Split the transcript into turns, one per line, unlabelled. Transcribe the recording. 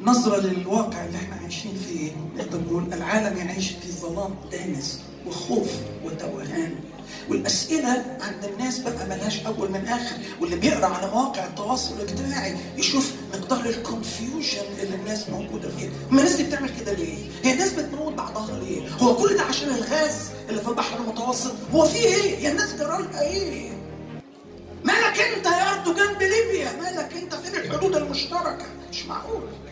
نظرة للواقع اللي احنا عايشين فيه نقدر نقول العالم يعيش في ظلام دامس وخوف وتوهان والاسئله عند الناس بقى ملهاش اول من اخر واللي بيقرا على مواقع التواصل الاجتماعي يشوف مقدار الكونفيوجن اللي الناس موجوده فيه ما الناس دي بتعمل كده ليه هي الناس بتموت بعضها ليه هو كل ده عشان الغاز اللي في البحر المتوسط هو في ايه يا الناس جرالها ايه مالك انت يا اردوغان بليبيا مالك انت فين الحدود المشتركه مش معقول